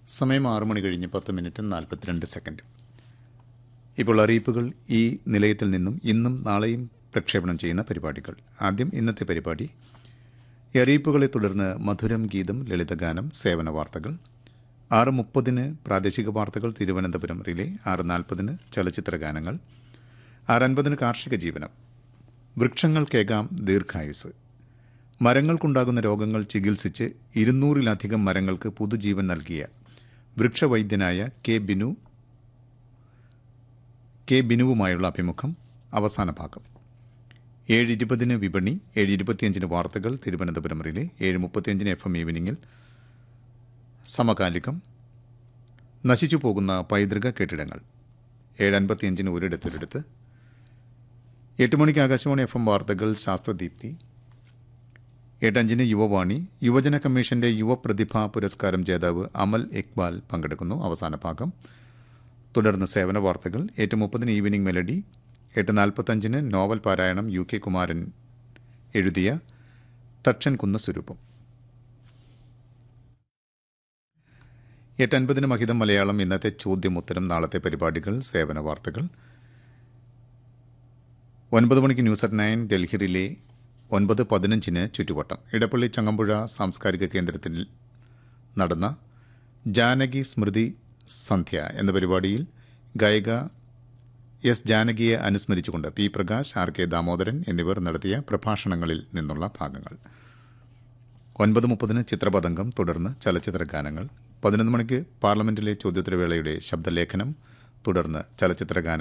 സമയം ആറു മണി കഴിഞ്ഞ് പത്ത് മിനിറ്റ് നാൽപ്പത്തിരണ്ട് സെക്കൻഡ് ഇപ്പോൾ അറിയിപ്പുകൾ ഈ നിലയത്തിൽ നിന്നും ഇന്നും നാളെയും പ്രക്ഷേപണം ചെയ്യുന്ന പരിപാടികൾ ആദ്യം ഇന്നത്തെ പരിപാടി ഈ അറിയിപ്പുകളെ തുടർന്ന് മധുരം ഗീതം ലളിതഗാനം സേവന വാർത്തകൾ ആറ് മുപ്പതിന് പ്രാദേശിക വാർത്തകൾ തിരുവനന്തപുരം റിലേ ആറ് നാൽപ്പതിന് ചലച്ചിത്ര ഗാനങ്ങൾ ആറ് അൻപതിന് കാർഷിക ജീവനം വൃക്ഷങ്ങൾക്കേകാം ദീർഘായുസ് മരങ്ങൾക്കുണ്ടാകുന്ന രോഗങ്ങൾ ചികിത്സിച്ച് ഇരുന്നൂറിലധികം മരങ്ങൾക്ക് പുതുജീവൻ നൽകിയ വൃക്ഷവൈദ്യനായ കെ ബിനു കെ ബിനുവുമായുള്ള അഭിമുഖം അവസാന ഭാഗം ഏഴ് ഇരുപതിന് വിപണി ഏഴ് ഇരുപത്തിയഞ്ചിന് വാർത്തകൾ തിരുവനന്തപുരം റിലേ ഏഴ് മുപ്പത്തിയഞ്ചിന് എഫ് എം ഈവനിങ്ങിൽ സമകാലികം നശിച്ചു പോകുന്ന പൈതൃക കെട്ടിടങ്ങൾ ഏഴ് അൻപത്തിയഞ്ചിന് ഒരിടത്തൊരിടത്ത് എട്ട് മണിക്ക് ആകാശവാണി എഫ് എം വാർത്തകൾ ശാസ്ത്രദീപ്തി എട്ടഞ്ചിന് യുവവാണി യുവജന കമ്മീഷന്റെ യുവപ്രതിഭാ പുരസ്കാരം ജേതാവ് അമൽ ഇക്ബാൽ പങ്കെടുക്കുന്നു അവസാന ഭാഗം തുടർന്ന് സേവന വാർത്തകൾ എട്ട് മുപ്പതിന് ഈവനിംഗ് മെലഡി എട്ട് നാൽപ്പത്തഞ്ചിന് നോവൽ പാരായണം യു കെ കുമാരൻ എഴുതിയ തക്ഷൻ കുന്ന സ്വരൂപം എട്ട് അൻപതിന് മഹിതം മലയാളം ഇന്നത്തെ ചോദ്യം ഉത്തരം നാളത്തെ പരിപാടികൾ സേവന വാർത്തകൾ ഒൻപത് മണിക്ക് ന്യൂസ് അറ്റ് നയൻ ഡൽഹിയിലെ ഒൻപത് പതിനഞ്ചിന് ചുറ്റുവട്ടം ഇടപ്പള്ളി ചങ്ങമ്പുഴ സാംസ്കാരിക കേന്ദ്രത്തിൽ നടന്ന ജാനകി സ്മൃതി സന്ധ്യ എന്ന പരിപാടിയിൽ ഗായിക എസ് ജാനകിയെ അനുസ്മരിച്ചുകൊണ്ട് P Prakash R K Damodaran എന്നിവർ നടത്തിയ പ്രഭാഷണങ്ങളിൽ നിന്നുള്ള ഭാഗങ്ങൾ ഒൻപത് മുപ്പതിന് ചിത്രപതംഗം തുടർന്ന് ചലച്ചിത്ര ഗാനങ്ങൾ പതിനൊന്ന് മണിക്ക് പാർലമെന്റിലെ ചോദ്യോത്തരവേളയുടെ ശബ്ദലേഖനം തുടർന്ന് ചലച്ചിത്ര ഗാനങ്ങൾ